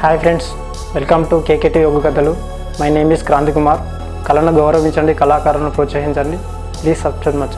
Hi friends welcome to KKT Yoga కథలు my name is Kranthi Kumar కళను గౌరవించండి కళాకారులను ప్రోత్సహించండి ప్లీజ్ సబ్స్క్రైబ్ మచ్చండి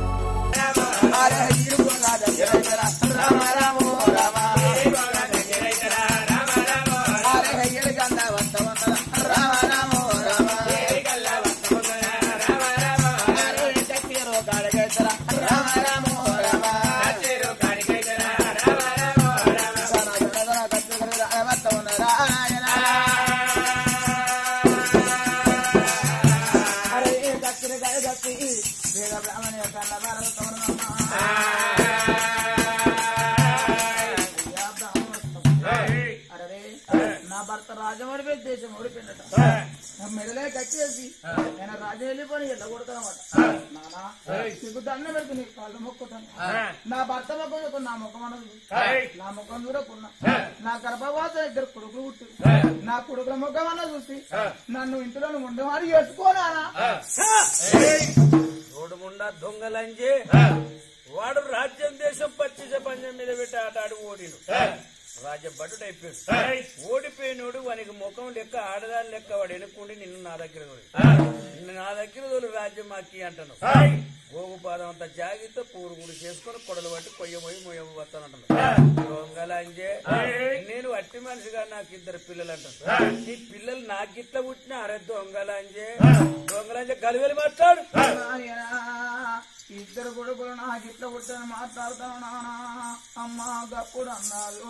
అరే నా భర్త రాజం ఓడిపోయి దేశం ఓడిపోయినట నా మెడలే కట్టేసి నేను రాజు వెళ్ళిపోయి ఎల్ల కొడతానమాట నానా నీకు దండం పెడుతు నీకు కాళ్ళు మొక్కుతాను నా భర్త ముఖం చూడు, నా ముఖం అనదు నా ముఖం చూడకున్నా నా గర్భవాత ఇద్దరు కొడుకులు పుట్టి నా కొడుకుల ముఖం అన్న చూసి నన్ను ఇంటిలో ఉండేవాడు చేసుకోనానా రోడ్డుముండా దొంగలంజే వాడు రాజ్యం దేశం పచ్చిస పంజం మీద పెట్టి ఆట ఆడి ఓడిను రాజ్యం బట్టుడు అయిపోయాడు ఓడిపోయినోడు వానికి ముఖం లెక్క ఆడదాని లెక్క వాడు ఎనుక్కుండి నిన్ను నా దగ్గర తోలి. నిన్ను నా దగ్గర తోలు రాజ్యం మాకి అంటాను గోగు పాదం అంతా జాగితో పూరు గుడి చేసుకొని కొడలు పట్టి కొయ్యబోయి మొయ్యబో వస్తానంటాను దొంగలంజే నేను అట్టి మనిషిగా నాకు ఇద్దరు పిల్లలు అంటాను ఈ పిల్లలు నాకు గిట్ల పుట్టిన అరే దొంగలంజే దొంగలంజే గలివెలి మాట్లాడు నాయనా, ఇద్దరు కొడుకులు నాకు ఇట్లా పుట్టాను మాట్లాడతాను నానా అమ్మ గప్పుడు అన్నాడు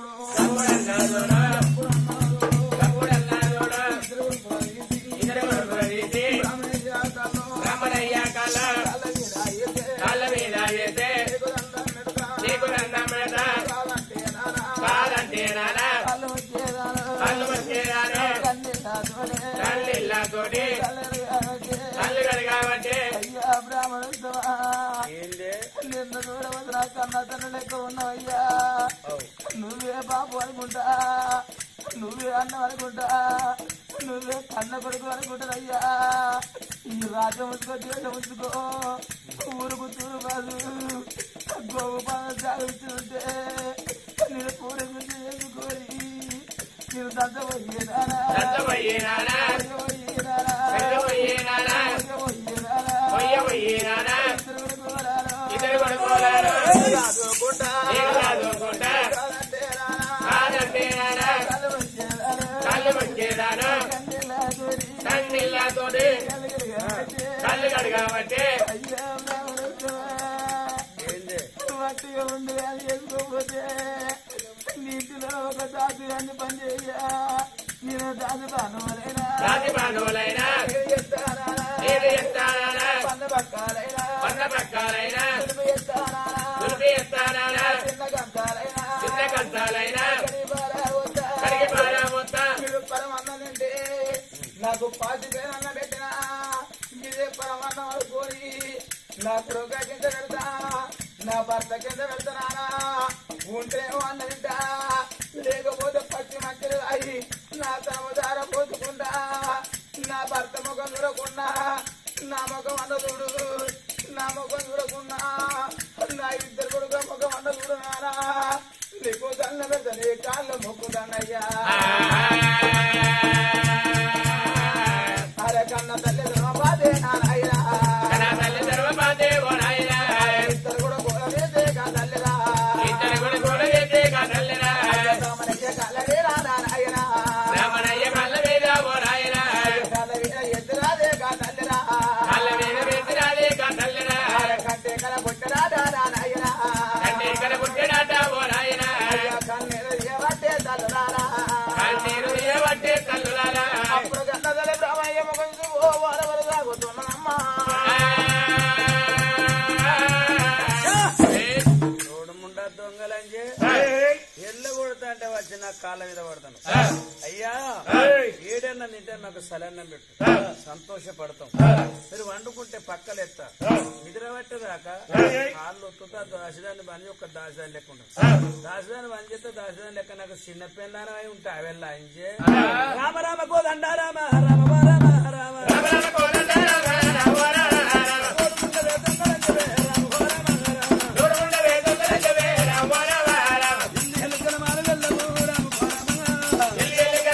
గప్పుడు అన్నాడు ఇద్దరు కొడుకులు తీసి, బ్రాహ్మణయ్య కాళ్ళు, కాళ్ళ మీద అయితే, నీకుదండం పెడతా, కాదంటే నానా, కాళ్ళు వచ్చేదానా, కన్నీళ్ళతోటి, కళ్ళు కడిగావంటే, ఏందే నిన్ను చూడవద్దురా కన్న తన లెక్క ఉన్నావయ్యా నువ్వే బాబు అనుకుంటా నువ్వే అన్నం అనుకుంటా నువ్వే కన్న కొడుకు అనుకుంటారయ్యా ఈ రాజ్యం ఉంచుకో దేశం ఉంచుకో ఊరుకు తూరు కాదు గోగు పనులు సాగుతుంటే నేను పూరి గురించి చేసుకోరి నేను దంచబోయేదానా దంచబోయేదానా దంచబోయేదానా ఇద్దరు కొడుకోరారు కళ్ళు వచ్చేదాను కన్నీళ్ళతోటి కళ్ళు కడగాబట్టి ఏందే మట్టిగా ఉండి అని చేసుకోకపోతే నీటిలో ఒక దాసుగాన్ని పని చేయ నేను దాసు బానువలైనా రాతి బాంధవులైనా ఏది ఎత్తానా పంద పక్కాలైనా వంద ప్రకారైనా తులుపు ఎత్తానా దుర్పి ఎత్తానా చిన్న గంటాలైనా చిన్న కంచాలైనా కడిపారా వద్దా కడిగి పారా మొత్తం మీరు పరమన్నంటే నాకు పాతి పేరు అన్న పెట్టినా ఇదే పరమన్నం అనుకోని నా కొడుక కింద పెడతా నా భర్త కింద పెడతానా ఉంటేమో అన్న తింటా లేకపోతే పచ్చి మంచిలు అయి నా తమదార పోసుకుంటా నా భర్త ముఖం చూడకుండా నా ముఖం అన్న చూడు నా ముఖం చూడకుండా నా ఇద్దరు కొడుకు ముఖం అన్న చూడనారా నీకు దండ పెడతా నీ కాళ్ళ మొక్కుదానయ్యా అరే కన్న తల్లి ధర్మపాదే నారాయణ నా తల్లి ధర్మపాతే ఓ నాయనా ఇద్దరు కూడా గోడవేసే కా తల్లిరా ఇద్దరు కూడా గోడ చేసే కథల్లరా రామనయ్య కళ్ళవేరా నారాయణ రామణయ్య కళ్ళ మీద ఓ నాయనా కళ్ళవీర ఎదురాదే కా తల్లిరా కళ్ళ మీద వేసిరాదే కథల్లరా అరే కంటే కల పుట్టరాదా నారాయణ కన్నీ ఇక్కడ పుట్టినాట ఓ నాయనా కన్నీరు ఏవట్టే తల్లురారా కన్నీరు ఏవట్టే తల్లులారా అప్పుడు కన్నదల బ్రహ్మయ్య ముఖం ఓ వరవరు సాగుతున్నానమ్మా రోడ్డుముండా దొంగలంజే ఎల్ల కొడతా అంటే వచ్చి నా కాళ్ళ మీద పడతాను అయ్యా ఏడన్నా తింటే నాకు సలన్నం పెట్టు సంతోషపడతాం మీరు వండుకుంటే పక్కలెత్తా నిద్ర పట్టేదాకా కాళ్ళు ఒత్తుతా దాసిదాన్ని పని ఒక దాసిదాని లెక్క ఉంటుంది దాసిదాన్ని పని చేస్తే దాసిదాని లెక్క నాకు చిన్న పిల్లని అయి ఉంటా వెళ్ళా ఇంజే రామ రామ కోదండ రామ రామ రామ రామ రామ రామ కోదండ రామ రామ రామ రామ కోరుకుంటే దొంగలంజే రామ రామ రామ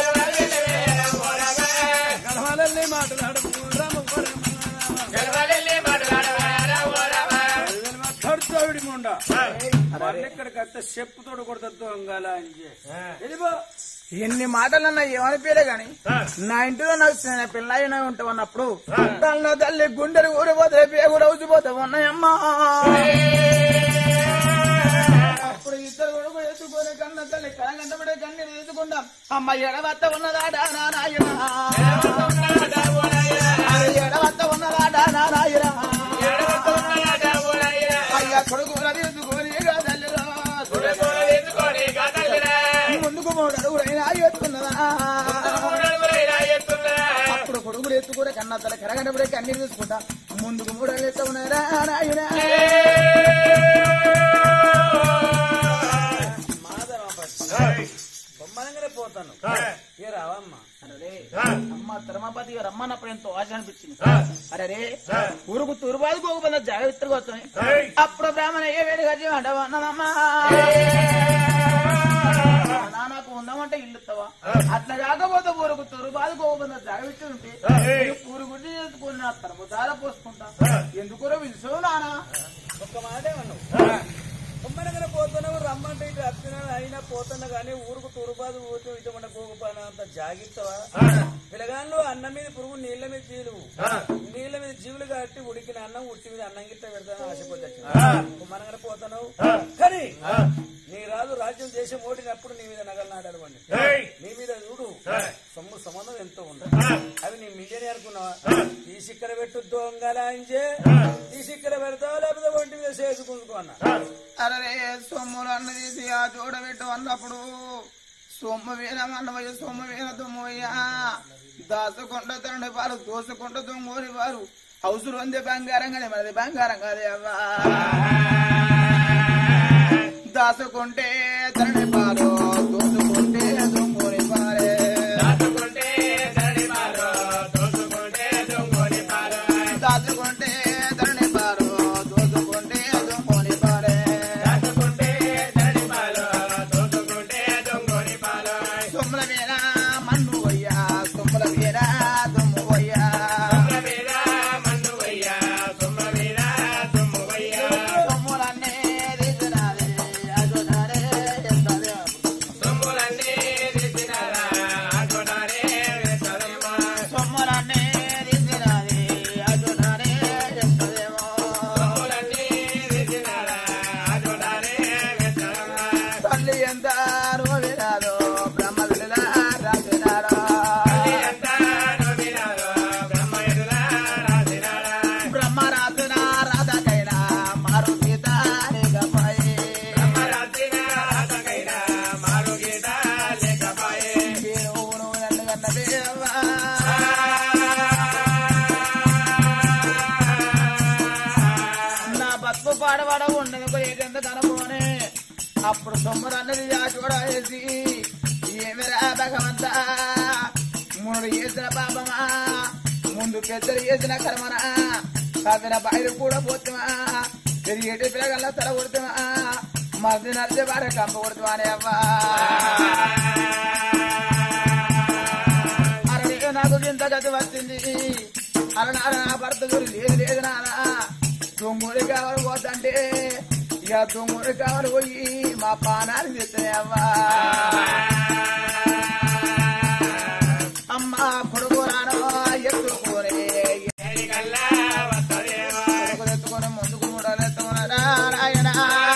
మళ్ళీ ఇక్కడికి వస్తే చెప్పు తోడు కొడతా దొంగల అంజే వెళ్ళిపో ఎన్ని మాటలన్నా ఏమనిపించలే గాని నా ఇంటిలో నాకు చిన్న పిల్లయినా ఉంటావు అన్నప్పుడు తన తల్లి గుండెలు ఊరిపోతే పేగుడు అవుచిపోతే ఉన్నాయమ్మా అప్పుడు ఇద్దరు కొడుకు ఎత్తుకొని కన్న తల్లి కనగంటపడే కన్నీరు తీసుకుంటాం అమ్మ ఎడవత్త ఉన్నదాడా నారాయణ అది ఎడవత్త ఉన్నదాడా నారాయణ అయ్యా కొడుకు తీసుకొని తల్లిరా ముందుకు మూడు అడుగులైనా ఎత్తుకున్నదా అప్పుడు కొడుకులు ఎత్తుకునే కన్నా తల కరగనప్పుడే కన్నీరు తీసుకుంటా ముందుకు మూడు అడుగులు ఎత్తుకున్నారా నాయన బొమ్మలంగానే పోతాను ఏ రావమ్మా అమ్మ ధర్మపతి గారు రమ్మన్నప్పుడు ఎంతో ఆశ అనిపించింది అరే రే ఊరుకు తూర్పాది గోగుబంద జాగ్రత్తగా వస్తాయి అప్పుడు బ్రాహ్మణ ఏ వేడిగా చేయమంటావా నాన్నకు ఉందామంటే ఇల్లు ఇస్తావా అట్లా కాకపోతే ఊరుకు తూర్పాది గోగుబంద జాగ్రత్త ఉంటే ఊరు గుడ్డి చేసుకుని నా తరము దార పోసుకుంటా ఎందుకు పిలుసు నానా ఒక్క మాట ఏమన్నావు బొమ్మలంగానే పోతున్నావు రమ్మంటే ఇటు వచ్చిన అయినా పోతున్నా కానీ ఊరుకు తూరుబాదు ఊరితో ఇటువంటి గోగుపాన అంత జాగిస్తావా పిల్లగాళ్ళు అన్నం మీద పురుగు నీళ్ళ మీద జీవులు నీళ్ళ మీద జీవులు కాబట్టి ఉడికిన అన్నం ఉట్టి మీద అన్నం గిట్ట పెడతాను ఆశపోతే బొమ్మలంగానే పోతున్నావు కానీ నీ రాజు రాజ్యం దేశం ఓడినప్పుడు నీ మీద నగలు నాడాడవండి నీ మీద చూడు సొమ్ము సంబంధం ఎంతో ఉంది అవి నీ మిలియన్ అనుకున్నావా తీసి ఇక్కడ పెట్టు దొంగలాంజే తీసి ఇక్కడ పెడతావా లేకపోతే ఒంటి మీద చేసుకుంటుకో అన్న అరే సొమ్ములు అన్న తీసి ఆ చూడబెట్టు అన్నప్పుడు సొమ్ము వీరమన్నవయ్య సొమ్ము వీర దుమ్మయ్య దాచుకుంట తండ్రి వారు దోసుకుంట దుమ్మోని వారు అవసరం అందే బంగారం కానీ మనది బంగారం కాదే అవ్వా దాచుకుంటే తండ్రి పాలు దోసుకుంటే దుమ్మోని పాలే దాచుకుంటే తండ్రి పాలు దోసుకుంటే దుమ్మోని పాలే సొమ్ముల వీర మన్ను వయ్యా సొమ్ముల వీర దుమ్ము వయ్యా సొమ్ములన్నీ తీసినారే, అదునారే ఎంతదే. సొమ్ములన్నీ తీసినారే, అదునారే ఎంతదేమో. తల్లి ఎంత వినాదో బ్రహ్మ వినదా రాసినారా బ్రహ్మ రాసిన రాధకైనా మారు గీత లేకపోయి దేవుడు నన్ను కన్న దేవా. నా బతుకు పాడవాడ ఉండదు ఏదెంత కనుకోని అప్పుడు సొమ్మురు అన్నది ఆ చూడేసి ఏమిరా భగవంత మూడు చేసిన పాపమా ముందు పెద్దలు చేసిన కర్మనా కాసిన బయలు కూడా పోతుమా పెరిగేటి పిల్లగల్లా తల కొడుతుమా మధ్య నడిచే వాడే కంప కొడుతుమానే అవ్వా అరే నాకు ఇంత గతి వచ్చింది అలనాడు నా భర్త గురి లేదు లేదు నానా దొంగుడి కావాలి పోతంటే ఇక దొంగుడి కావాలి పోయి మా పానాలు తెస్తాయి అవ్వా అమ్మ కొడుకు రాను ఎత్తుకోరే కొడుకు ఎత్తుకొని ముందుకు మూడలు ఎత్తుకున్నారా నాయనా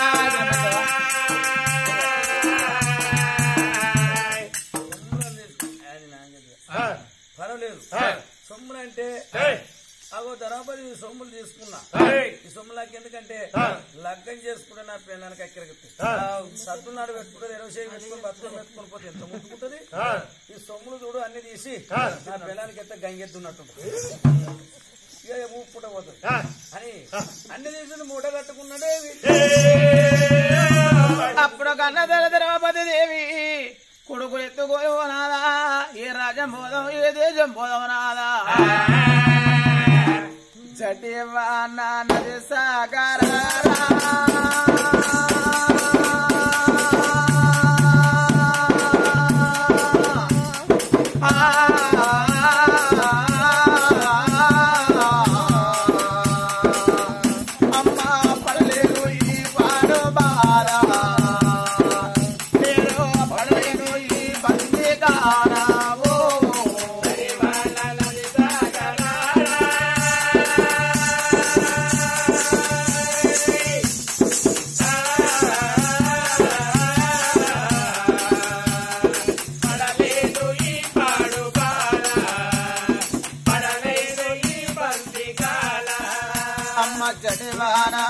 అది నాంగది. పర్వాలేదు సొమ్ములు అంటే అగో ధనపతి ఈ సొమ్ములు తీసుకున్నా ఈ సొమ్ము నాకు ఎందుకంటే లగ్గం చేసుకుంటే నా పిల్లలకి ఎక్కడికి సద్దు నాడు పెట్టుకుంటే ఇరవై చేయి పెట్టుకుని బతుకుని పెట్టుకుని పోతే ఎంత ముట్టుకుంటది ఈ సొమ్ములు చూడు అన్ని తీసి నా పిల్లలకి ఎంత గంగెత్తున్నట్టు ఇక ఊపుకుంట పోతుంది అని అన్ని తీసి మూట కట్టుకున్నాడే అప్పుడు కన్న ద్రౌపది దేవి కొడుకు ఎత్తుకొని నాదా ఏ రాజ్యం పోదాం ఏ దేశం పోదాం నాదా జటివా నది సాగర అమ్మా పడలేదు ఈ పాడు బారా దానావో పడలేదు ఈ పాడు బాల పడలేదు ఈ బంతి కాల అమ్మ జడివానా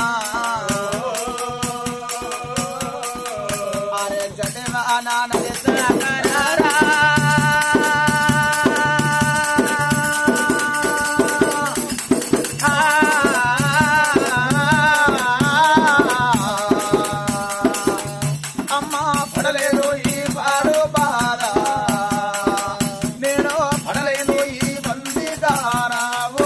అరే జడివానా నది సాగరారా అమ్మ పడలేదు ఈ పాడు బాధ నేను పడలేదు ఈ బంది దారావో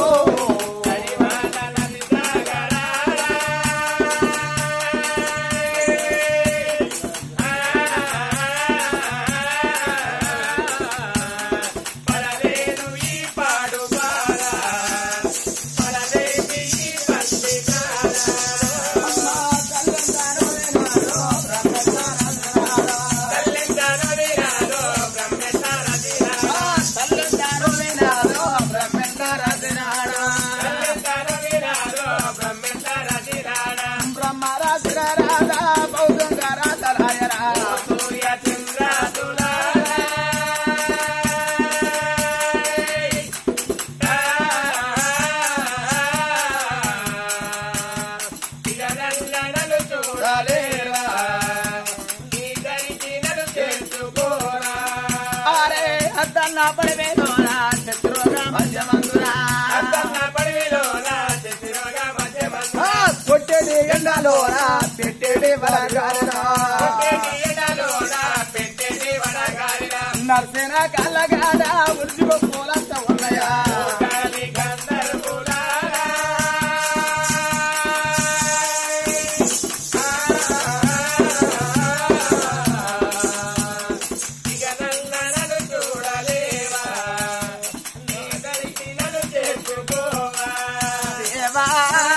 పడలేదు ఈ పాడు బాల పడలేదు ఈ బంతి కాల తల్లిదండ్రులు వినాలో బ్రహ్మేశ్వర దినాలో తల్లిదండ్రులు వినాలో బ్రహ్మేశ్వర దినాలో సూర్య చంద్రాదులా ఇగనన్ననలు చూడలేరా ఈ దరిచినలు తెలుసుకోరా అద్దన్న పడివిలోన చెట్టుగా మధ్య కొట్టేది ఎండలోనా పెట్టేది బలగాలనా పెట్టేటి ఎడలోన పెట్టేటి వడగాలిన నర్సిన కళ్ళగాడ ఉద్యోగ పూలంత ఉన్నాయా గాలి గంధర్వులారా ఇగనన్ననలు చూడలేవా నీ దరిచినలు చేసుకోవా దేవా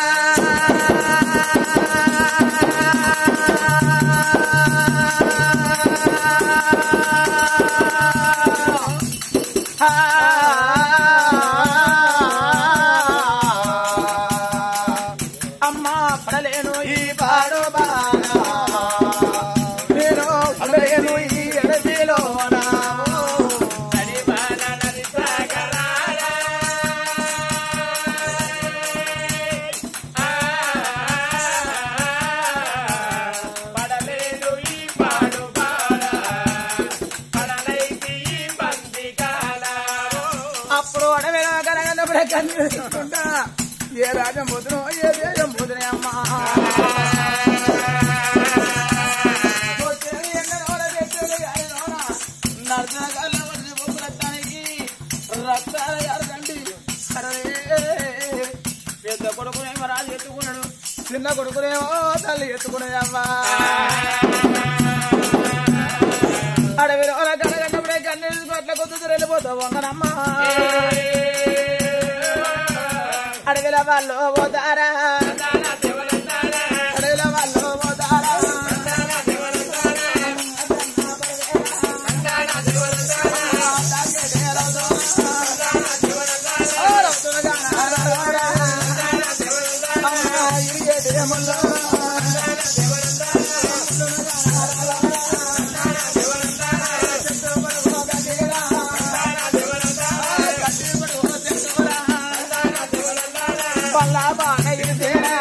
అమ్మా పడలేను ఈ పాడు బానా నేను పడలేను ఈ ఎడదిలోనా నడివాన నది సాగరారా. ఆ, పడలేదు ఈ పాడు బాల, పడలైతి ఈ బంది కాల. అప్పుడు అడవిలో కనగనప్పుడే కనిపిస్తుంటా ఏ రాజం ముద్రో ఏ దేశం ముద్రే అమ్మా వచ్చేది ఎండలోన పెట్టేది గాలిలోన. నర్సనగాళ్ళ వచ్చి బొబ్బులెత్తానికి రక్తాల ఎరగండి అరే పెద్ద కొడుకునేమో రాజు ఎత్తుకున్నాడు చిన్న కొడుకునేమో తల్లి ఎత్తుకునేదమ్మా అడవిలో కనగన్నప్పుడే కన్నీళ్ళు కొట్ల కొద్దు వెళ్ళిపోతావు వంగనమ్మా అడవిల వాళ్ళు పోతారా అడవిల వాళ్ళు పోతారా బల్లా బాగా ఇరిసేనా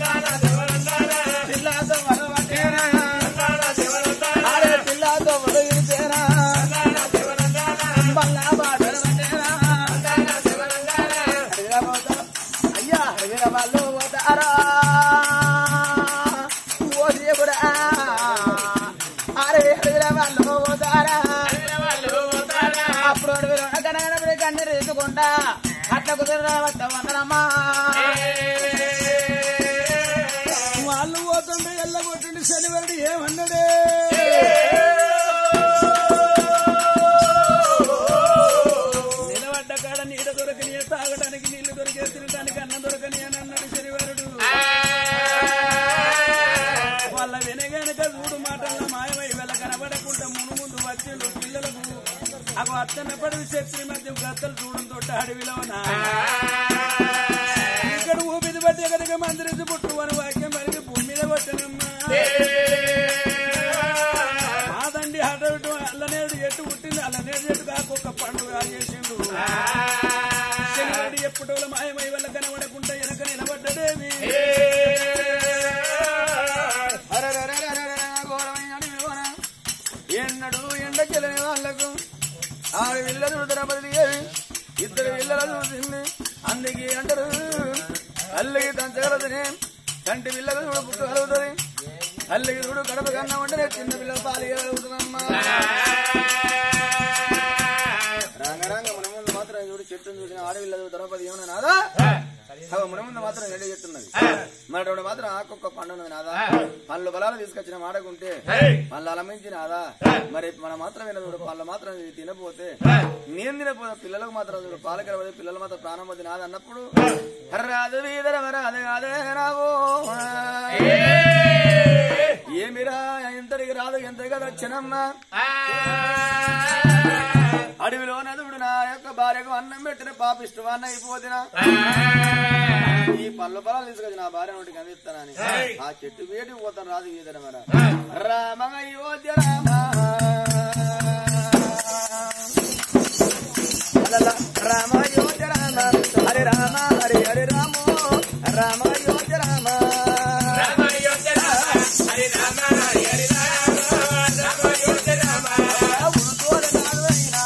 పిల్లతో వరవటేనా ఆడే పిల్లతో వర ఇరిసేనా బల్లా బాగా వరవటేనా అడవిల పోతారు. అయ్యా అడవిల వాళ్ళు పోతారా ఓ దేవుడా అరే అడవిల వాళ్ళు పోతారా అప్పుడు అడవిలో కనగనప్పుడు కన్నీరు ఎత్తుకుంటా అట్లా కుదిరిన వందనమ్మా వాళ్ళు పోతుంటే ఎల్లగొట్టుండి శనివారుడు ఏమన్నాడే నిలబడ్డ కాడ నీడ దొరకని తాగడానికి నీళ్లు దొరికే తినడానికి అన్నం దొరకని అని అన్నాడు శనివారుడు వాళ్ళ వెనగనక చూడు మాటల్లో మాయమై వెళ్ళ కనబడకుండా మును ముందు వచ్చిండు పిల్లలకు అగో అత్తన్న పడివి శక్తి మధ్య గత్తలు చూడంతో అడవిలోనా ఇక్కడ ఊపిది పట్టే కనుక మందిరించి పుట్టు అని వాక్యం మరిగి భూమి మీద పట్టనమ్మా కాదండి అటు అల్లనేడు ఎట్టు పుట్టింది అల్లనేడు ఎట్టు కాకొక పండుగ చేసిండు శనివాడి ఎప్పుడోల మాయమై వల్ల కనబడకుండా వెనక నిలబడ్డదేవి ఘోరమైన అడవిలోన ఎన్నడు ఎండకెళ్ళని వాళ్లకు ఆరు విల్లలు ద్రౌపది దేవి ఇద్దరు విల్లలు చూసింది అందుకే అంటారు అల్లకి దంచగలదని కంటి పిల్లలు చూడు పుట్టగలుగుతుంది అల్లకి చూడు కడప కన్నా ఉంటేనే చిన్న పిల్లలు పాలిగలుగుతుందమ్మా రంగరంగ మన ముందు మాత్రం చూడు చెట్టును చూసిన ఆడవిల్లలు ద్రౌపది ఏమన్నా నాదా అవ మన ముందు మాత్రం ఎండ చెట్టున్నది మరొకటి మాత్రం ఆకొక్క పండు ఉన్నది నాదా పళ్ళు బలాలు తీసుకొచ్చిన మాటకుంటే పళ్ళు అలమించి నాదా మరి మన మాత్రం విన చూడు పళ్ళు మాత్రం ఇవి తినపోతే నేను తినపోతే పిల్లలకు మాత్రం చూడు పాలకర పోతే పిల్లలు మాత్రం ప్రాణం పోతే నాది అన్నప్పుడు రాదు వీధర రాదు కాదే రావో ఏమిరా ఎంతటికి రాదు ఎంతగా వచ్చినమ్మా అడవిలో నదుడు నా యొక్క భార్యకు అన్నం పెట్టిన పాపిష్టు అన్న అయిపోతున్నా ఈ పళ్ళు పొలాలు తీసుకొచ్చి నా భార్య నోటికి అందిస్తానని ఆ చెట్టు వేటికి పోతాను రాదు వీధన మర రామ అయోధ్య రామ అలల రామ అయోధ్య రామ హరే రామ హరే హరే రామో రామ అయోధ్య రామ ఉడుకోని నాడువైనా.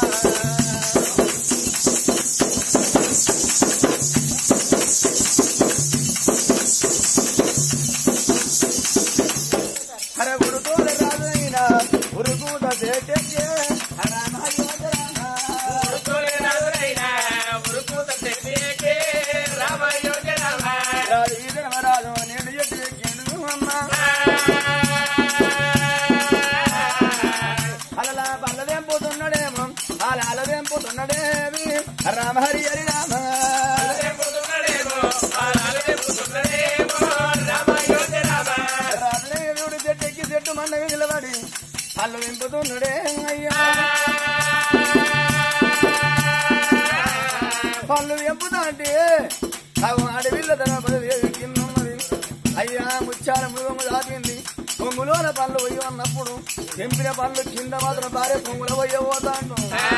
హర గురుతోల రాజైన ఉరుకూట చేటెక్కే రామ అయోధ్య రామ రాజు ఈ ధర్మరాజు నేను ఎట్టు ఎక్కిండు అమ్మ అలలా పల్లదెంపుతున్నాడేమో అలా అలదెంపుతున్నాడేమి రామ హరి హరి రామ రామదేవుడు చెట్టు ఎక్కి చెట్టు మండగా నిలబడి అల్లు వెంపుతున్నాడే అయ్యా పళ్ళు వెంపుతా అంటే అవి అడవిల్ల తన పదవి కింద ఉన్నది అయ్యా ముచ్చాల మృగము దాటింది పొంగులోన పళ్ళు పోయి అన్నప్పుడు తెంపిన పళ్ళు కింద మాత్రం భార్య పొంగుల పోయి పోతాను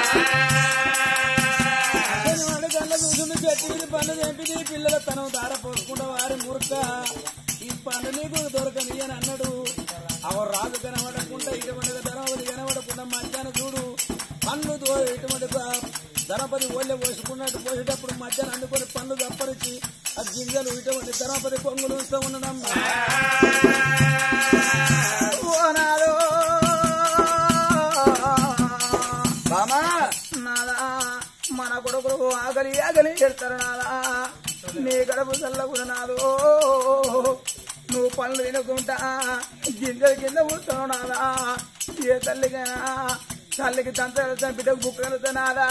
శనివాడు కళ్ళ కూర్చుని చెట్టు మీద పన్ను తెంపిది పిల్లల తనం దార పోసుకుంటా వారి మురుక ఈ పన్ను నీకు దొరకని అని అన్నాడు అవ రాజు కనబడకుండా ఇటువంటి ధనపతి కనబడకుండా మధ్యాహ్నం చూడు పన్ను దో ఇటువంటి ధనపతి ఓళ్ళే పోసుకున్నట్టు పోసేటప్పుడు మధ్యాహ్నం అందుకొని పన్ను తప్పరిచి ఆ గింజలు ఇటువంటి ధనపతి పొంగులు ఉంటూ ఉండడం ఓనాలో బామా నాదా మన కొడుకులు ఆకలి ఆకలి చెడతారు నాదా నీ గడపు చల్లగుడు నాదో నువ్వు పనులు తినకుండా గింజలు కింద కూర్చున్నావు నాదా ఏ తల్లికైనా తల్లికి తంత బిడ్డకు బుక్క నాదా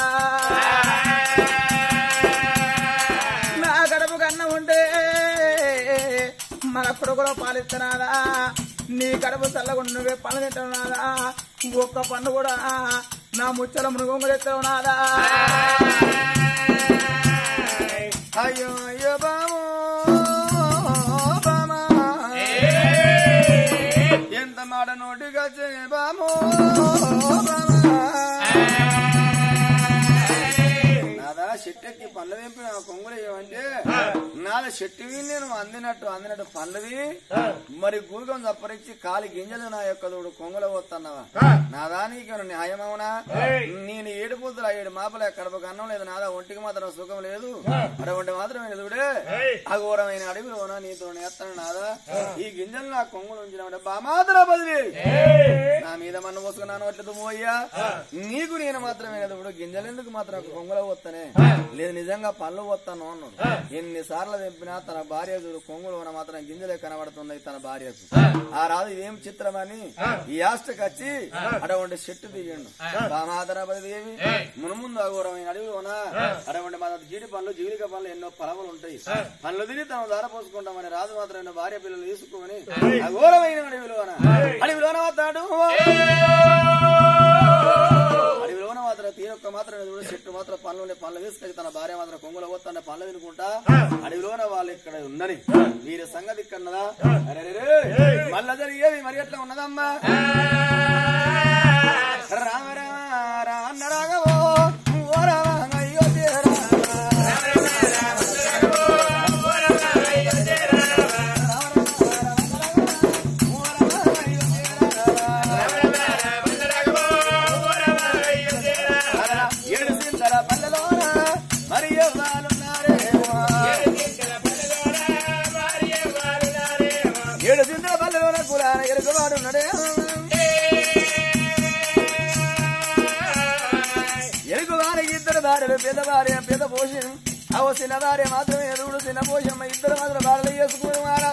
నా గడపు కన్న ఉంటే మన కొడుకులో పాలిస్తున్నారా నీ గడపు చల్లకుండా నువ్వే పనులు తింటున్నారా ఒక్క పన్ను కూడా నా ముచ్చల మృగములు ఎత్తున్నారా అయ్యో అయ్యో బామో బామా ఎంత మాట నోటిగా బామో నాదా చెట్టెక్కి పళ్ళు తెంపిన కొంగులు ఏమంటే నాద చెట్టు నేను అందినట్టు అందినట్టు పళ్ళవి మరి గూగం చప్పరించి కాలి గింజలు నా యొక్క తోడు కొంగుల పోతున్నావా నాదా నీకు న్యాయమవునా నేను ఏడు పూతులు ఏడు మాపలే కడపకు అన్నం లేదు నాదా ఒంటికి మాత్రం సుఖం లేదు అటువంటి మాత్రం ఎదుడే అఘోరమైన అడవిలోనా నీతో నేస్తాను నాదా ఈ గింజలు నా కొంగులు ఉంచిన బామాత్ర బదిలీ నా మీద మన్ను పోసుకున్నాను అట్లా దుమ్మయ్యా నీకు నేను మాత్రమే కదా ఇప్పుడు గింజలు ఎందుకు మాత్రం కొంగుల పోతానే లేదు నిజంగా పళ్ళు పోతాను అన్నాడు ఎన్ని సార్లు తెంపినా తన భార్య చూడు కొంగులు ఉన్న మాత్రం గింజలే కనబడుతుంది తన భార్యకు ఆ రాదు ఇదేం చిత్రమని ఈ ఆస్టకి వచ్చి అటువంటి చెట్టు దిగండు బామాదరాపతి దేవి మునుముందు అఘోరమైన అడవిలోన అటువంటి మన జీడి పనులు జీవిక పనులు ఎన్నో ఫలములు ఉంటాయి పనులు తిని తను దార పోసుకుంటామని రాజు మాత్రం ఎన్నో భార్య పిల్లలు తీసుకుని అఘోరమైన అడవిలోన అడవిలోన వస్తాడు అడవిలోన మాత్రం తీర యొక్క మాత్రం ఇది కూడా చెట్టు మాత్రం పనులు ఉండే పనులు తీసుకొని తన భార్య మాత్రం కొంగుల పోతానే పనులు తినుకుంటా అడవిలోన వాళ్ళు ఇక్కడ ఉన్నది వీరి సంగతి ఇక్కడ ఉన్నదా అరెరెరే, మళ్ళా జరిగేవి మరి ఎట్లా ఉన్నదమ్మా రామ రామ రామ రాఘవో ఓ రామ అయ్యో దేరా. ఏడు సింతల పల్లెలోన మరి ఎవరున్నారేమో. ఏడు సింతల పల్లెలోన కులాన ఎరుగవాడు ఎరుగు వారికి ఇద్దరు భార్యలు పెద్ద భార్య పెద్ద పోషం అవో చిన్న భార్య మాత్రమే ఎదుగుడు చిన్న పోషమ్మ ఇద్దరు మాత్రం భార్యలు చేసుకున్నారు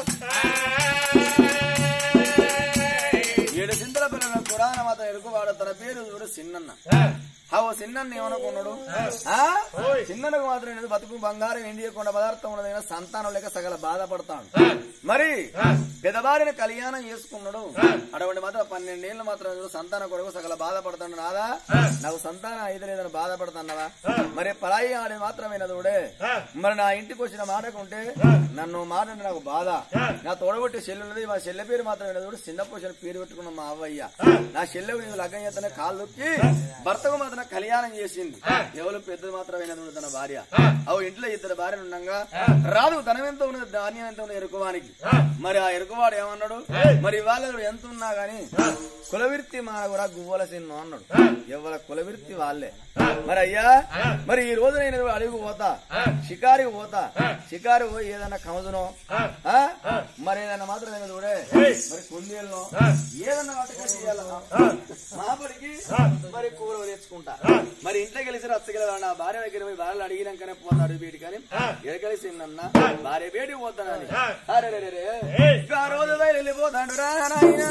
ఏడు సింతల పిల్లల పురాణ మాత్రం ఎరుకువాడు తన పేరు చూడు సిన్నన్న అవో సిన్నన్న ఏమనుకున్నాడు ఆ? సిన్ననకు మాత్రం ఏంటి బతుకు బంగారం ఎండియకుండా పదార్థం ఉన్నదైనా సంతానం లేక సగల బాధపడతాడు మరి పెదవారిని కళ్యాణం చేసుకున్నాడు అటువంటి మాత్రం పన్నెండేళ్ళు మాత్రం చూడు సంతానం కొడుకు సగల బాధపడతాడు నాదా నాకు సంతానం అయితే లేదని బాధపడుతున్నావా మరి పరాయి ఆడి మాత్రమే చూడే మరి నా ఇంటికి వచ్చిన మాటకుంటే నన్ను మాట అంటే నాకు బాధ నా తోడగొట్టి చెల్లున్నది మా చెల్లె పేరు మాత్రమే చూడు చిన్న పోషణ పేరు పెట్టుకున్న మా అవ్వయ్య నా చెల్లెకు నీవు లగ్గం చేతనే కాళ్ళు దొక్కి భర్తకు మాత్రం కళ్యాణం చేసింది ఎవరు పెద్దది మాత్రమే చూడు తన భార్య అవు ఇంట్లో ఇద్దరు భార్యలు ఉండగా రాదు ధనం ఉన్నది ధాన్యం ఎంత ఉన్నది ఎరుకువానికి మరి ఆ ఎరుకువాడు ఏమన్నాడు మరి ఇవాళ ఎంత ఉన్నా గాని కులవృత్తి మా కూడా గువ్వల సిన్ను అన్నాడు ఎవరి కులవృత్తి వాళ్ళే మరి అయ్యా మరి ఈ రోజు నేను అడుగు పోతా షికారికి పోతా షికారి పోయి ఏదన్నా కమదునో ఆ? మరి ఏదన్నా మాత్రం నేను చూడే మరి కుందేళ్ళనో ఏదన్నా పట్టుకొని చేయాలన్నా మాపడికి మరి కూర తెచ్చుకుంటా మరి ఇంట్లోకి వెళ్ళి రచ్చగల నా భార్య దగ్గర పోయి భార్యలు అడిగినాకనే పోతాడు బయటి కానీ ఎడకలిసి నన్న భార్య బయటికి పోతానని అరే రే రే ఆ రోజు వెళ్ళిపోతాడు రా నాయనా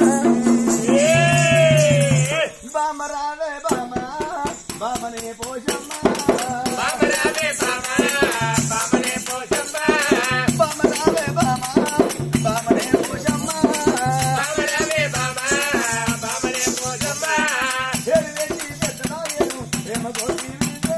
బామ రావే బామ బామనే పోషమ్మ బామ రావే బామ బామనే పోషమ్మ చెడు వెండి పెట్టనాయను ప్రేమ కోటి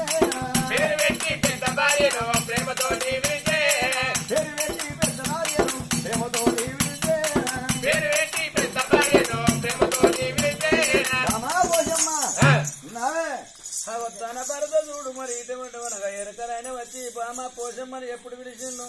ప్రేమతో నీవితే చెడు వెండి పెట్టనాయను ప్రేమతో నీవితే పేరు పెట్టి పెద్ద భార్యను ప్రేమతో నీవితే బామ పోషమ్మ నావే తన భరత చూడు మరి ఇటువంటి అనగా ఎరకలైన వచ్చి బామ పోషమ్మని ఎప్పుడు పిలిచిండు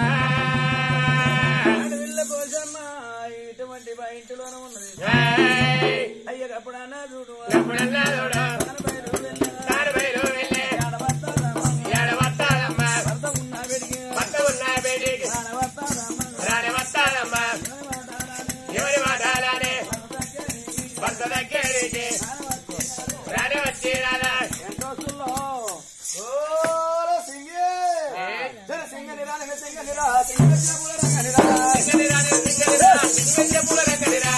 అడవిల్ల పోషమ్మ ఇటువంటి మా ఇంటిలోనే ఉన్నది అయ్య అప్పుడన్నా చూడు ఎప్పుడన్నా చూడు తన బయలు వెళ్ళగా తాను బయలు వెళ్ళే ఆడవస్తారమ్మ, ఏడవస్తాదమ్మా భర్త ఉన్న వెడిగి పక్క ఉన్న బేటికి ఆడవస్తారమ్మ, రాని వస్తాదమ్మా ఎవరి మాటాలనే భర్త దగ్గరికి రాని వచ్చి రాదా ఎంతోసుల్లో ఓర సింగే జర సింగని రా సింగని రా సింగని రా సింగని రాని సింగని రా సింగని చెప్పుల రంగనిరా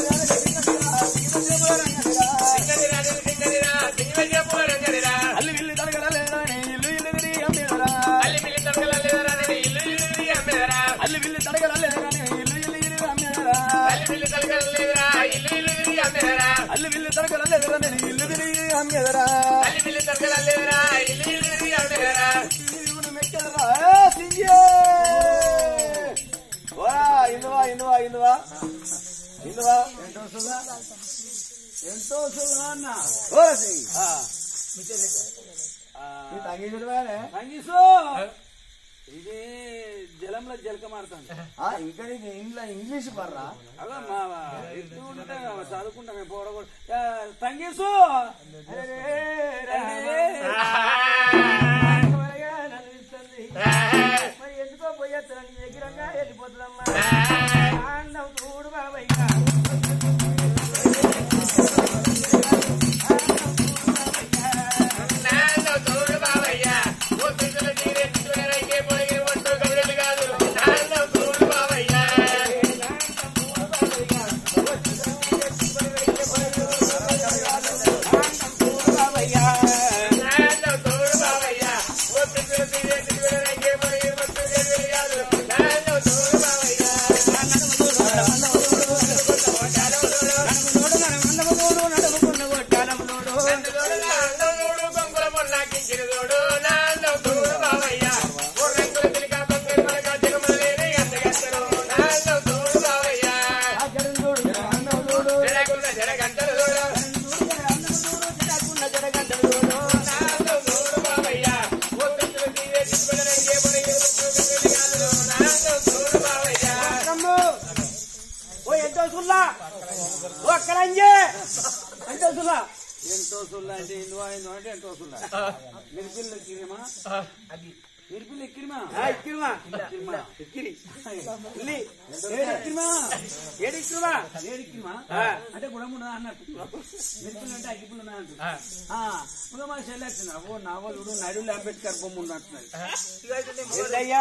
సింగని రాని సింగని రా సింగని చెప్పుల రంగనిరా అల్లి విల్లి తడగడలేరా ఇల్లు ఇల్లు తిరిగి అమ్మేరా అల్లి పిల్లి తొడగలేరా ఇల్లు ఇల్లు అమ్మేరా అల్లి విల్లి తడగడలేరా ఇల్లు ఇల్లు ఇల్లు అమ్మేరా అల్లి పిల్లి తొడగలేరా ఇల్లు ఇల్లు అమ్మేరా అల్లి విల్లి తడగడలేరా ఇల్లు తిరిగి అమ్మేరా అల్లి పిల్లి తొడగలేరా ఇల్లు ఇల్లు అమ్మేరా ఇల్లు మెక్కరా సింగే ఓరా ఇందువా ఇందువా ఇందువా ఇందువా ఎంతో సుగా ఎంతో సుఖాన్న ఓరా సింగ్ ఈ తంగి చూడవానే సంగీసు ఇది జలంలో జలక మారుతుంది ఆ, ఇంకా నీకు ఇంట్లో ఇంగ్లీష్ పర్రా అలా మా ఎత్తు ఉంటే చదువుకుంటాం మేము పోడకూడదు తంగీసు మరి ఎందుకో పోయేస్తాను దగ్గరంగా వెళ్ళిపోతుందమ్మా ఆండం చూడు బాబయ్య నాలో తోడు బావయ్య ఓ పిల్లలు తీరే తీరేకే పొడిగే ఒట్టు కబుర్లు కాదు నాలో తోడు బావయ్య బాబయ్య వస్తువులు అంటే ఇందువా ఇందువా అంటే ఎంత వస్తువులా మిరిపిల్లు ఎక్కిరిమా మిరిపిల్లు ఎక్కిరిమా ఎక్కిరిమా ఎక్కిరి ఏడెక్కిరిమా ఏడెక్కిరిమా ఏడెక్కిరిమా అంటే గుణమున్నా అన్నట్టు మిరిపిల్లు అంటే అగ్గిపుల్లు ఉన్నా అంటు ఇంకా మా సెలెక్షన్ అవో నావో చూడు నడులు అంబేద్కర్ బొమ్మ ఉన్నట్టున్నది అయ్యా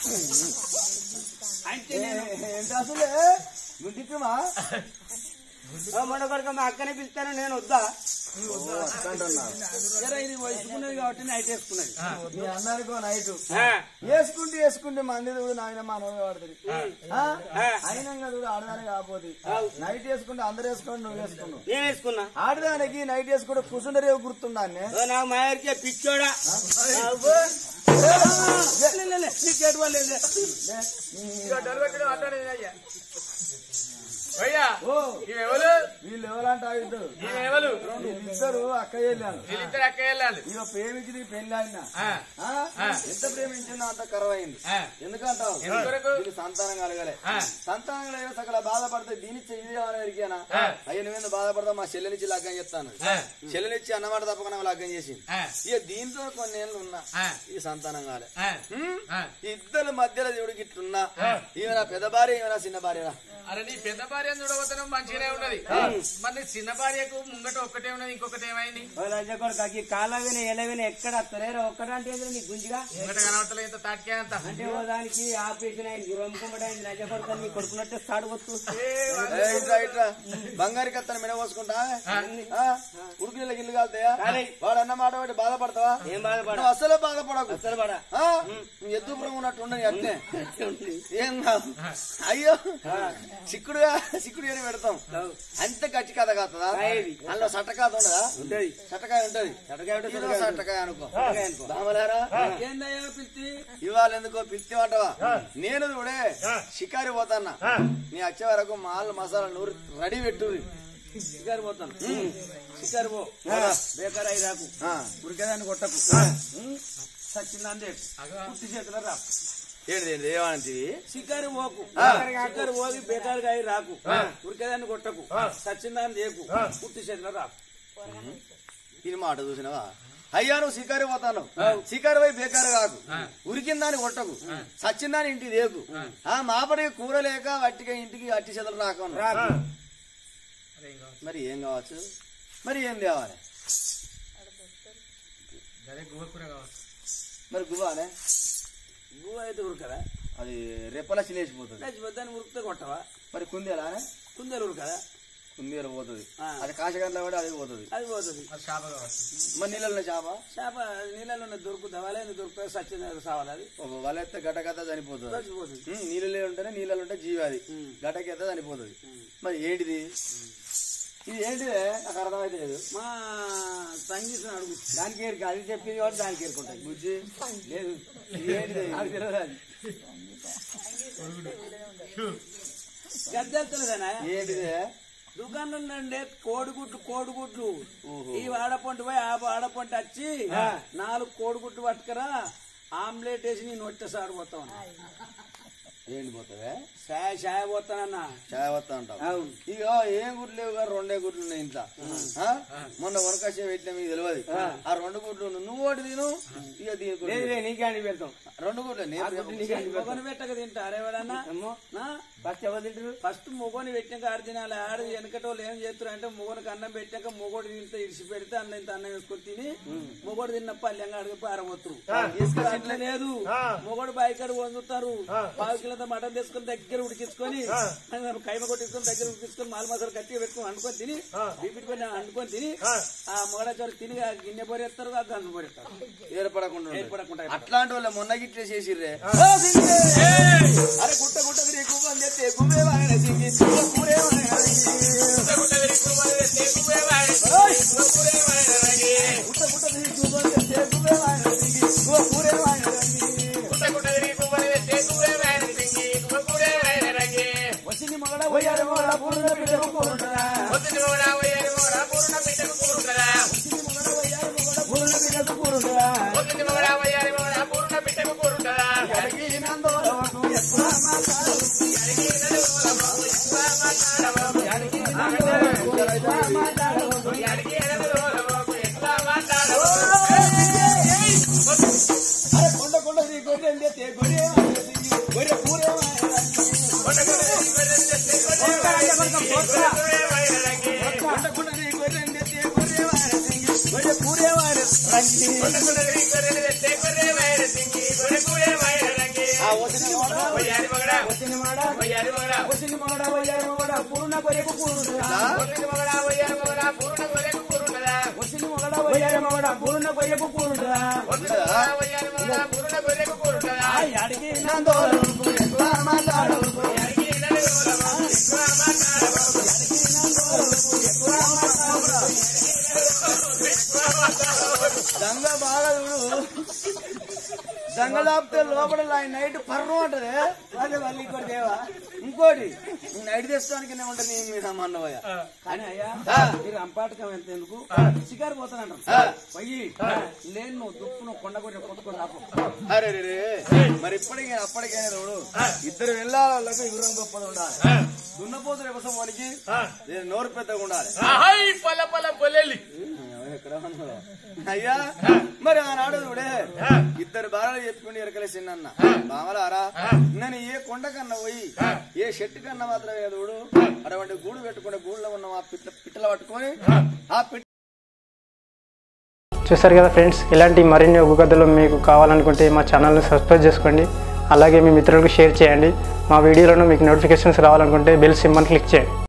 అంటే నేను ఏంటి అసలు గుండిపిమా మొన్న కొడుకు మా అక్కనే పిలుస్తాను నేను వద్దా అంటున్నారు జర ఇది వయసుకున్నది కాబట్టి నైట్ వేసుకున్నది మీ అన్నానికో నైట్ వేసుకుంటే వేసుకుంటే మంది చూడు నాయన మనోడు వాడుతుంది అయినంగా చూడు ఆడదాని కాకపోతే నైట్ వేసుకుంటే అందరు వేసుకోండి నువ్వు వేసుకున్నావు నేను వేసుకున్నా ఆడదానికి నైట్ వేసుకుంటే కూర్చుంటే రేవు గుర్తుండాన్ని ఓ నా మాయర్కే పిచ్చోడా నీకు ఎటువంటి అయ్యా ఓ ఇవెవరు వీళ్ళు ఎవరంటే ఇద్దరు ఇవెవరు వీళ్ళిద్దరు అక్క వెళ్ళాను వీళ్ళిద్దరు అక్క వెళ్ళాలి ఇక ప్రేమించి నీ పెళ్లి ఆయన ఆ, ఎంత ప్రేమించినా అంత కరువైంది ఆ. ఎందుకంటావు ఎందుకొరకు? వీళ్ళు సంతానం కలగలే ఆ. సంతానం కలిగిన సకల బాధపడితే దీని చెయ్యి ఎరికానా ఆ. అయ్యా నువ్వేందు బాధపడతావు మా చెల్లెనిచ్చి లగ్గం చెప్తాను ఆ. చెల్లెనిచ్చి అన్నమాట తప్పకుండా లగ్గం చేసింది ఆ, ఇక దీంతో కొన్ని ఏళ్ళు ఉన్నా ఆ. ఈ సంతానం కాలే ఆ, హ్మ్? ఆ. ఇద్దరు మధ్యలో దేవుడికి ఇట్లున్నా ఈమె నా పెద్ద భార్య ఈమె నా చిన్న భార్య అరే నీ పెద్ద భార్య చూడబోతాను మంచిగానే ఉన్నది మరి నీ చిన్న భార్యకు ముంగట ఒక్కటే ఉన్నది ఇంకొకటి ఏమైంది కొడుకు కాలవిన ఎలవిన ఎక్కడ వస్తలేరు ఒక్కడంటే ఏందిరా నీ గుంజిగా ముంగట కనబడతలే ఇంత తాటికే అంత అంటే ఓ దానికి ఆపరేషన్ అయింది రొమ్ముకుమ్మడైంది లజ్జ కొడుకు నీ కొడుకున్నట్టే సాడుకోవచ్చు ఏ, ఇట్రా ఇట్రా బంగారు కత్తను మెడ పోసుకుంటా ఉడుకు నీళ్ళకి ఇల్లు కాలుతాయా వాడు అన్న మాట బట్టి బాధపడతావా ఏం బాధపడ నువ్వు అస్సలే బాధపడకు అసలు పడ ఆ? నువ్వు ఎద్దు పురం ఉన్నట్టు ఉండని అట్నే ఏం కాదు అయ్యో చిక్కుడుగా చిక్కుడు అని పెడతాం అంత గట్టి కథ కాదా అందులో సట్టకాత ఉండదా ఉంటది సట్టకాయ ఉంటది సటకాయ ఉంటే ఇదో సటకాయ సట్టకాయ అనుకో సటకాయ అనుకో. దామలారా ఏందయ్యా పిచ్చి ఇవాళ ఎందుకో పిలిచి అంటవా నేను చూడే షికారి పోతాన్నా నీ వచ్చే వరకు మాల్ మసాలా నూరు రెడీ పెట్టు షికారు పోతాను షికారు పో బేకార్ అయి రాకు ఆ. ఉరికేదాన్ని కొట్టకు సచ్చిందందే పుట్టి చేతుల రా ఏంటి ఏంటి ఏమంటివి షికారు పోకు షికారు పోగి బేకార్ అయి రాకు ఉరికేదాన్ని కొట్టకు సచ్చిందాన్ని దేకు పుట్టి చేతుల రాకు ఇది మాట చూసినవా అయ్యా నువ్వు షికారి పోతాను షికారి పోయి బేకారు కాకు ఉరికిందాని కొట్టకు సచ్చిందాని ఇంటికి దేకు ఆ మాపడికి కూర లేక వట్టిగా ఇంటికి అట్టి చెదలు రాక రాకు మరి ఏం కావచ్చు మరి ఏం తేవాలి అదే గోకూర కావచ్చు మరి గువ్వానే నువ్వు అయితే ఉరకదా అది రెప్పల చిలేసిపోతుంది దాన్ని ఉరికితే కొట్టవా మరి కుందేలానే కుందేలు ఉరకదా కుందేలు పోతుంది ఆ. అది కాశగంటలో కూడా అది పోతుంది అది పోతుంది అది చేప కావచ్చు మరి నీళ్ళలో చేప చేప నీళ్ళలో దొరుకుతా వాళ్ళే దొరుకుతుంది సచ్చింది సావాలి అది వలెత్తే గటకథ చనిపోతుంది చచ్చిపోతుంది ఉమ్, నీళ్ళలో ఉంటేనే నీళ్ళలో ఉంటే జీవి అది గటకెత్త చనిపోతుంది మరి ఏంటిది ఇది ఏంటిదే నాకు అర్థమైతే లేదు మా సంగీతం అడుగు దానికి ఏరుకు అది చెప్పింది కాబట్టి దానికి ఏరుకుంటాయి బుజ్జి లేదు ఇది ఏంటిది నాకు తెలియదు అది గద్దెళ్తలేదనా ఏంటిదే దుకాణం నుండే కోడిగుడ్లు కోడిగుడ్లు ఈ వాడపంట పోయి ఆ వాడపంట వచ్చి నాలుగు కోడిగుడ్లు పట్టుకరా ఆమ్లెట్ వేసి నేను వచ్చే సాడు పోతాను ఏంటి పోతావే షాయ షాయ పోతానన్నా చాయ్ వస్తా అంటావు అవును. ఇక ఏం గుడ్లు లేవు కానీ రెండే గుడ్లు ఉన్నాయి ఇంట్లో ఆ? మొన్న వరకాశే పెట్టిన మీకు తెలియదు ఆ రెండు గుడ్లు ఉన్నాయి. నువ్వు ఒకటి తిను ఇక దీనికి లేదు నీకే అని పెడతాం రెండు గుడ్లు నేను మొగని పెట్టక తింటా అరేవాడన్నా ఫస్ట్ ఎవరు తింటారు ఫస్ట్ మొగని పెట్టాక ఆడు తినాలి ఆడు వెనకట వాళ్ళు ఏం చేస్తారు అంటే మొగనికి అన్నం పెట్టాక మొగోడు తింటే ఇడిచి పెడితే అన్నం ఇంత అన్నం వేసుకొని తిని మొగోడు తిన్న పల్లెంగా అడిగి పారబోతురు అట్లా లేదు మొగోడు బాయికాడు వండుతారు పావు కిలోంత మటన్ తీసుకొని దగ్గర ఉడికించుకొని కైమ కొట్టించుకొని దగ్గర ఉడికించుకొని మాల మసాలా గట్టిగా పెట్టుకొని వండుకొని తిని బీపిట్టుకొని వండుకొని తిని ఆ మొగడాచారు తిని ఆ గిన్నె పోరేస్తారు ఆ గంజు పోరేస్తారు ఏర్పడకుండా ఉండు. ఏర్పడకుండా అట్లాంటి వాళ్ళ మొన్న గిట్లే చేసిర్రే అరే గుట్ట గుట్ట తిరిగి గుమ్మని చెప్తే గుమ్మే వాయన సింగి, గుమ్మ కూరే వాయన సింగి. గుట్ట గుట్ట తిరిగి గుమ్మని చెప్తే గుమ్మే వాయన సింగి, గుమ్మ కూరే వాయన సింగి. వచ్చింది మొగడ పోయారు మొగడ పూర్ణ బిడ్డకు కూరుంటదా పూర్ణ బిడ్డకు కూరుంటదా అడిగినందువరకు ఎక్కువ మాట్లాడు. ఆ వదిన వాడు వచ్చిన మాడ వచ్చిన మాడ వయ్యారి మొగడ పూర్ణ కొరకు పూర్ణుడా వచ్చిన మొగడ వయ్యారి మొగడ పూర్ణ కొరకు పూర్ణుడా అడిగి నందోరకు ఎక్కువ మాట్లాడకు దొంగ బాగా చూడు దొంగ దాపితే లోపల ఆయన నైట్ పర్రు అంటది అదే మళ్ళీ ఇంకోటి దేవా ఇంకోటి నువ్వు నైట్ తెస్తానికి ఉంటుంది నీ మీద అన్నవయ్య కానీ అయ్యా మీరు అంపాటకం ఎంత ఎందుకు షికారు పోతానంటారు ఆ. పోయి లేని నువ్వు దుప్పు నువ్వు కొండ కొట్టి కొత్త కొట్టి రాపు అరే రే రే. మరి ఇప్పటికే అప్పటికైనా చూడు ఇద్దరు వెళ్ళాలకు ఇగురం గొప్పది ఉండాలి దున్నపోతులు ఎవసం వానికి నేను నోరు పెద్దగా ఉండాలి పల పల పొలెల్లి ఎక్కడ ఉన్నావు? అయ్యా మరి ఆనాడు చూడే ఇద్దరు బాలలు చెప్పుకుని ఎరకలే చిన్న బామలారా నేను ఏ కొండ కన్నా పోయి ఏ చెట్టు కన్నా మాత్రమే చూడు అటువంటి గూడు పెట్టుకునే గూడులో ఉన్న ఆ పిట్ట పిట్టలు పట్టుకొని ఆ పిట్ట చూసారు కదా ఫ్రెండ్స్ ఇలాంటి మరిన్ని ఒగ్గు కథలు మీకు కావాలనుకుంటే మా ఛానల్ని సబ్స్క్రైబ్ చేసుకోండి అలాగే మీ మిత్రులకు షేర్ చేయండి మా వీడియోలను మీకు నోటిఫికేషన్స్ రావాలనుకుంటే బెల్ సింబల్ క్లిక్ చేయండి